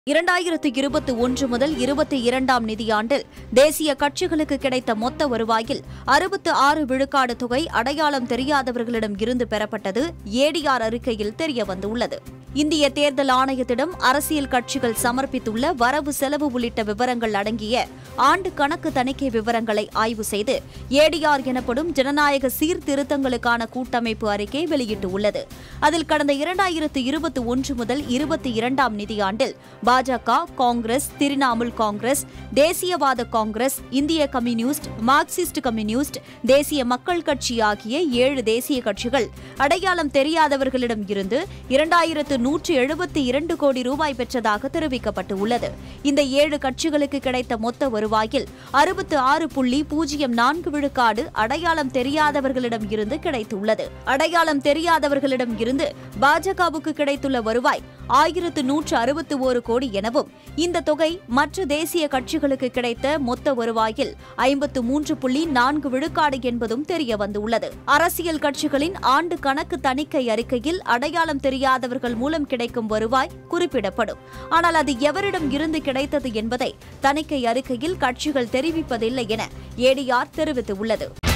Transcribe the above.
இரண்டாயிரத்து இருபத்தி ஒன்று முதல் இருபத்தி இரண்டாம் நிதியாண்டில் தேசிய கட்சிகளுக்கு கிடைத்த மொத்த வருவாயில் அறுபத்து ஆறு விழுக்காடு தொகை அடையாளம் தெரியாதவர்களிடம் இருந்து பெறப்பட்டது ஏடிஆர் அறிக்கையில் தெரியவந்துள்ளது இந்திய தேர்தல் ஆணையத்திடம் அரசியல் கட்சிகள் சமர்ப்பித்துள்ள வரவு செலவு உள்ளிட்ட விவரங்கள் அடங்கிய ஆண்டு கணக்கு தணிக்கை விவரங்களை ஆய்வு செய்து ஏடிஆர் எனப்படும் ஜனநாயக சீர்திருத்தங்களுக்கான கூட்டமைப்பு அறிக்கை வெளியிட்டுள்ளது அதில் கடந்த இரண்டாயிரத்து இருபத்தி ஒன்று முதல் இருபத்தி இரண்டாம் நிதியாண்டில் பாஜக காங்கிரஸ் திரிணாமுல் காங்கிரஸ் தேசியவாத காங்கிரஸ் இந்திய கம்யூனிஸ்ட் மார்க்சிஸ்ட் கம்யூனிஸ்ட் தேசிய மக்கள் கட்சி ஆகிய ஏழு தேசிய கட்சிகள் அடையாளம் தெரியாதவர்களிடம் இருந்து இரண்டாயிரத்து நூற்று எழுபத்தி இரண்டு கோடி ரூபாய் பெற்றதாக தெரிவிக்கப்பட்டுள்ளது இந்த ஏழு கட்சிகளுக்கு கிடைத்த மொத்த வருவாயில் அறுபத்து ஆறு புள்ளி பூஜ்ஜியம் நான்கு விழுக்காடு அடையாளம் தெரியாதவர்களிடம் இருந்து கிடைத்துள்ளது அடையாளம் தெரியாதவர்களிடம் இருந்து பாஜகவுக்கு கிடைத்துள்ள வருவாய் ஆயிரத்து நூற்று அறுபத்து ஒரு கோடி எனவும் இந்த தொகை மற்ற தேசிய கட்சிகளுக்கு கிடைத்த மொத்த வருவாயில் ஐம்பத்து மூன்று புள்ளி நான்கு விழுக்காடு என்பதும் தெரியவந்துள்ளது அரசியல் கட்சிகளின் ஆண்டு கணக்கு தணிக்கை அறிக்கையில் அடையாளம் தெரியாதவர்கள் மூலம் கிடைக்கும் வருவாய் குறிப்பிடப்படும் ஆனால் அது எவரிடம் இருந்து கிடைத்தது என்பதை தணிக்கை அறிக்கையில் கட்சிகள் தெரிவிப்பதில்லை என ஏடிஆர் தெரிவித்துள்ளது